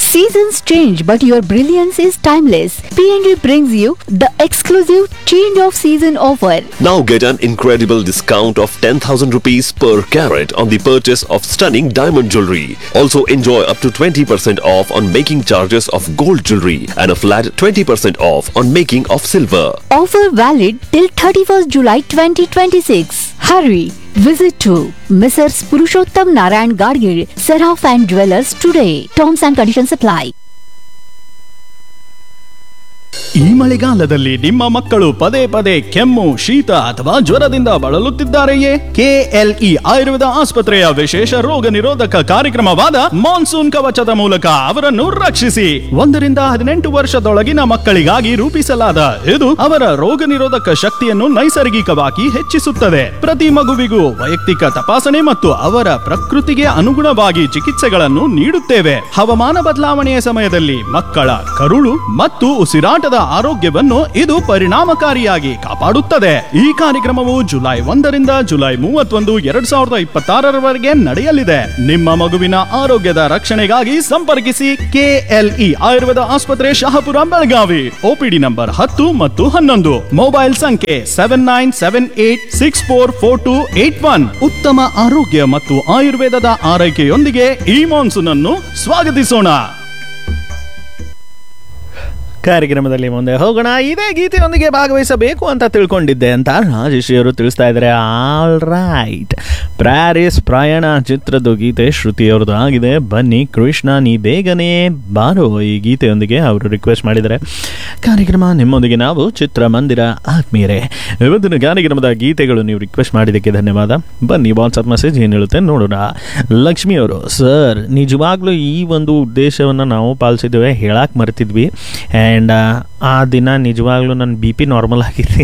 Seasons change, but your brilliance is timeless. PNG brings you the exclusive change of season offer. Now get an incredible discount of 10,000 rupees per carat on the purchase of stunning diamond jewelry. Also enjoy up to 20% off on making charges of gold jewelry and a flat 20% off on making of silver. Offer valid till 31st July 2026. Hurry! Visit to Messrs. Purushottam Narayan Gadgil, Seraph and Dwellers today. Terms and conditions apply. ಈ ಮಳೆಗಾಲದಲ್ಲಿ ನಿಮ್ಮ ಮಕ್ಕಳು ಪದೇ ಪದೇ ಕೆಮ್ಮು ಶೀತ ಅಥವಾ ಜ್ವರದಿಂದ ಬಳಲುತ್ತಿದ್ದಾರೆಯೇ ಕೆಎಲ್ಇ ಆಯುರ್ವೇದ ಆಸ್ಪತ್ರೆಯ ವಿಶೇಷ ರೋಗ ನಿರೋಧಕ ಕಾರ್ಯಕ್ರಮವಾದ ಮಾನ್ಸೂನ್ ಕವಚದ ಮೂಲಕ ಅವರನ್ನು ರಕ್ಷಿಸಿ ಒಂದರಿಂದ ಹದಿನೆಂಟು ವರ್ಷದೊಳಗಿನ ಮಕ್ಕಳಿಗಾಗಿ ರೂಪಿಸಲಾದ ಇದು ಅವರ ರೋಗ ನಿರೋಧಕ ಶಕ್ತಿಯನ್ನು ನೈಸರ್ಗಿಕವಾಗಿ ಹೆಚ್ಚಿಸುತ್ತದೆ ಪ್ರತಿ ಮಗುವಿಗೂ ವೈಯಕ್ತಿಕ ತಪಾಸಣೆ ಮತ್ತು ಅವರ ಪ್ರಕೃತಿಗೆ ಅನುಗುಣವಾಗಿ ಚಿಕಿತ್ಸೆಗಳನ್ನು ನೀಡುತ್ತೇವೆ ಹವಾಮಾನ ಬದಲಾವಣೆಯ ಸಮಯದಲ್ಲಿ ಮಕ್ಕಳ ಕರುಳು ಮತ್ತು ಉಸಿರಾಟದ ಆರೋಗ್ಯವನ್ನು ಇದು ಪರಿಣಾಮಕಾರಿಯಾಗಿ ಕಾಪಾಡುತ್ತದೆ ಈ ಕಾರ್ಯಕ್ರಮವು ಜುಲೈ ಒಂದರಿಂದ ಜುಲೈ ಮೂವತ್ತೊಂದು ಎರಡ್ ಸಾವಿರದ ಇಪ್ಪತ್ತಾರರವರೆಗೆ ನಡೆಯಲಿದೆ ನಿಮ್ಮ ಮಗುವಿನ ಆರೋಗ್ಯದ ರಕ್ಷಣೆಗಾಗಿ ಸಂಪರ್ಕಿಸಿ ಕೆಎಲ್ಇ ಆಯುರ್ವೇದ ಆಸ್ಪತ್ರೆ ಶಹಾಪುರ ಬೆಳಗಾವಿ ಒಪಿಡಿ ನಂಬರ್ ಹತ್ತು ಮತ್ತು ಹನ್ನೊಂದು ಮೊಬೈಲ್ ಸಂಖ್ಯೆ seven nine seven eight six four four two eight one ಉತ್ತಮ ಆರೋಗ್ಯ ಮತ್ತು ಆಯುರ್ವೇದದ ಆರೈಕೆಯೊಂದಿಗೆ ಈ ಮಾನ್ಸೂನ್ ಅನ್ನು ಸ್ವಾಗತಿಸೋಣ ಕಾರ್ಯಕ್ರಮದಲ್ಲಿ ಮುಂದೆ ಹೋಗೋಣ ಇದೇ ಗೀತೆಯೊಂದಿಗೆ ಭಾಗವಹಿಸಬೇಕು ಅಂತ ತಿಳ್ಕೊಂಡಿದ್ದೆ ಅಂತ ರಾಜೇಶ್ ಅವರು ತಿಳಿಸ್ತಾ ಇದ್ದಾರೆ ಆಲ್ ರೈಟ್ ಪ್ಯಾರಿಸ್ ಪ್ರಯಾಣ ಚಿತ್ರದ ಗೀತೆ ಶ್ರುತಿಯವ್ರದ್ದು ಆಗಿದೆ ಬನ್ನಿ ಕೃಷ್ಣ ನೀ ಬೇಗನೆ ಬಾರೋ ಈ ಗೀತೆಯೊಂದಿಗೆ ಅವರು ರಿಕ್ವೆಸ್ಟ್ ಮಾಡಿದ್ದಾರೆ ಕಾರ್ಯಕ್ರಮ ನಿಮ್ಮೊಂದಿಗೆ ನಾವು ಚಿತ್ರಮಂದಿರ ಆತ್ಮೀಯರೇ ಇವತ್ತಿನ ಕಾರ್ಯಕ್ರಮದ ಗೀತೆಗಳು ನೀವು ರಿಕ್ವೆಸ್ಟ್ ಮಾಡಿದ್ದಕ್ಕೆ ಧನ್ಯವಾದ ಬನ್ನಿ ವಾಟ್ಸಪ್ ಮೆಸೇಜ್ ಏನು ಹೇಳುತ್ತೆ ನೋಡೋಣ ಲಕ್ಷ್ಮಿ ಅವರು ಸರ್ ನಿಜವಾಗ್ಲೂ ಈ ಒಂದು ಉದ್ದೇಶವನ್ನು ನಾವು ಪಾಲಿಸಿದ್ದೇವೆ ಹೇಳಕ್ಕೆ ಮರೆತಿದ್ವಿ ಆ್ಯಂಡ್ ಆ ದಿನ ನಿಜವಾಗ್ಲೂ ನನ್ನ ಬಿ ಪಿ ನಾರ್ಮಲ್ ಆಗಿದೆ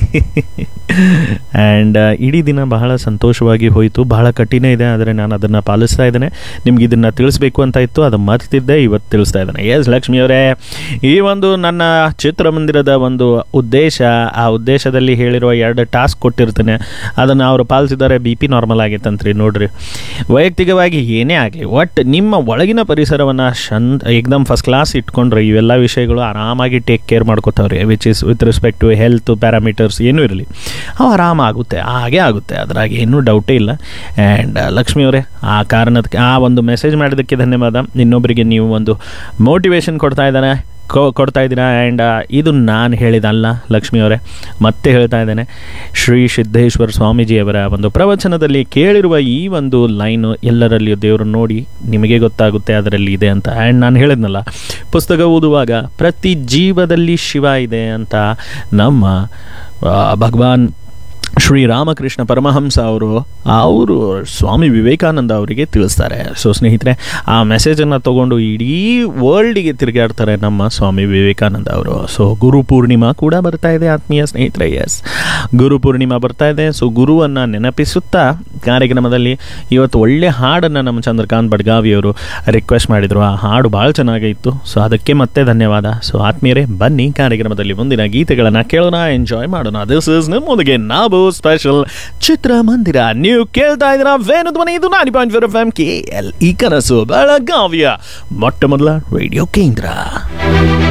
ಆ್ಯಂಡ್ ಇಡೀ ದಿನ ಬಹಳ ಸಂತೋಷವಾಗಿ ಹೋಯಿತು ಬಹಳ ಕಠಿಣ ಇದೆ ಆದರೆ ನಾನು ಅದನ್ನು ಪಾಲಿಸ್ತಾ ಇದ್ದೇನೆ ನಿಮ್ಗೆ ಇದನ್ನು ತಿಳಿಸ್ಬೇಕು ಅಂತ ಇತ್ತು ಅದು ಮರ್ತಿದ್ದೆ ಇವತ್ತು ತಿಳಿಸ್ತಾ ಇದ್ದೇನೆ ಎಸ್ ಲಕ್ಷ್ಮಿ ಅವರೇ ಈ ಒಂದು ನನ್ನ ಚಿತ್ರಮಂದಿರದ ಒಂದು ಉದ್ದೇಶ ಆ ಉದ್ದೇಶದಲ್ಲಿ ಹೇಳಿರುವ ಎರಡು ಟಾಸ್ಕ್ ಕೊಟ್ಟಿರ್ತೇನೆ ಅದನ್ನು ಅವರು ಪಾಲಿಸಿದ್ದಾರೆ ಬಿ ಪಿ ನಾರ್ಮಲ್ ಆಗೈತಂತ್ರಿ ನೋಡ್ರಿ ವೈಯಕ್ತಿಕವಾಗಿ ಏನೇ ಆಗಲಿ ಒಟ್ಟು ನಿಮ್ಮ ಒಳಗಿನ ಪರಿಸರವನ್ನು ಶಂದ್ ಏಕ್ದಮ್ ಫಸ್ಟ್ ಕ್ಲಾಸ್ ಇಟ್ಕೊಂಡ್ರೆ ಇವೆಲ್ಲ ವಿಷಯಗಳು ಆರಾಮಾಗಿ ಟೇಕ್ ಕೇರ್ ಮಾಡ್ಕೋತಾವ್ರಿ which is with respect to health parameters ಏನೂ ಇರಲಿ ಅವು ಆರಾಮಾಗುತ್ತೆ ಹಾಗೆ ಆಗುತ್ತೆ ಅದ್ರಾಗ ಏನೂ ಡೌಟೇ ಇಲ್ಲ ಆ್ಯಂಡ್ ಲಕ್ಷ್ಮಿ ಅವರೇ ಆ ಕಾರಣಕ್ಕೆ ಆ ಒಂದು ಮೆಸೇಜ್ ಮಾಡಿದ್ದಕ್ಕೆ ಧನ್ಯವಾದ ಇನ್ನೊಬ್ಬರಿಗೆ ನೀವು ಒಂದು ಮೋಟಿವೇಶನ್ ಕೊಡ್ತಾ ಇದ್ದಾನೆ ಕೊ ಕೊಡ್ತಾ ಇದ್ದೀರಾ ಆ್ಯಂಡ್ ಇದು ನಾನು ಹೇಳಿದಲ್ಲ ಲಕ್ಷ್ಮಿ ಅವರೇ ಮತ್ತೆ ಹೇಳ್ತಾ ಇದ್ದೇನೆ ಶ್ರೀ ಸಿದ್ದೇಶ್ವರ ಸ್ವಾಮೀಜಿಯವರ ಒಂದು ಪ್ರವಚನದಲ್ಲಿ ಕೇಳಿರುವ ಈ ಒಂದು ಲೈನು ಎಲ್ಲರಲ್ಲಿಯೂ ದೇವರು ನೋಡಿ ನಿಮಗೆ ಗೊತ್ತಾಗುತ್ತೆ ಅದರಲ್ಲಿ ಇದೆ ಅಂತ ಆ್ಯಂಡ್ ನಾನು ಹೇಳಿದ್ನಲ್ಲ ಪುಸ್ತಕ ಓದುವಾಗ ಪ್ರತಿ ಜೀವದಲ್ಲಿ ಶಿವ ಇದೆ ಅಂತ ನಮ್ಮ ಆ, ಭಗವಾನ್ ಶ್ರೀ ರಾಮಕೃಷ್ಣ ಪರಮಹಂಸ ಅವರು ಅವರು ಸ್ವಾಮಿ ವಿವೇಕಾನಂದ ಅವರಿಗೆ ತಿಳಿಸ್ತಾರೆ ಸೊ ಸ್ನೇಹಿತರೆ ಆ ಮೆಸೇಜನ್ನು ತಗೊಂಡು ಇಡೀ ವರ್ಲ್ಡಿಗೆ ತಿರುಗಾಡ್ತಾರೆ ನಮ್ಮ ಸ್ವಾಮಿ ವಿವೇಕಾನಂದ ಅವರು ಸೊ ಗುರು ಪೂರ್ಣಿಮಾ ಕೂಡ ಬರ್ತಾ ಇದೆ ಆತ್ಮೀಯ ಸ್ನೇಹಿತರೆ ಎಸ್ ಗುರು ಪೂರ್ಣಿಮಾ ಬರ್ತಾ ಇದೆ ಸೊ ಗುರುವನ್ನು ನೆನಪಿಸುತ್ತಾ ಕಾರ್ಯಕ್ರಮದಲ್ಲಿ ಇವತ್ತು ಒಳ್ಳೆ ಹಾಡನ್ನು ನಮ್ಮ ಚಂದ್ರಕಾಂತ್ ಬಡ್ಗಾವಿ ಅವರು ರಿಕ್ವೆಸ್ಟ್ ಮಾಡಿದರು ಆ ಹಾಡು ಭಾಳ ಚೆನ್ನಾಗಿತ್ತು ಸೊ ಅದಕ್ಕೆ ಮತ್ತೆ ಧನ್ಯವಾದ ಸೊ ಆತ್ಮೀಯರೇ ಬನ್ನಿ ಕಾರ್ಯಕ್ರಮದಲ್ಲಿ ಮುಂದಿನ ಗೀತೆಗಳನ್ನು ಕೇಳೋಣ ಎಂಜಾಯ್ ಮಾಡೋಣ ದಿಸ್ ಇಸ್ ನಿಮ್ಮೊಂದಿಗೆ ನಾವು ಸ್ಪೆಷಲ್ ಚಿತ್ರಮಂದಿರ ನೀವು ಕೇಳ್ತಾ ಇದ್ದೀರಾ ವೇಣು ಧ್ವನಿ ಇದು ನಾಡಿ point four F M K L E ಕನಸು ಬೆಳಗಾವಿಯ ಮೊಟ್ಟ ಮೊದಲ ರೇಡಿಯೋ ಕೇಂದ್ರ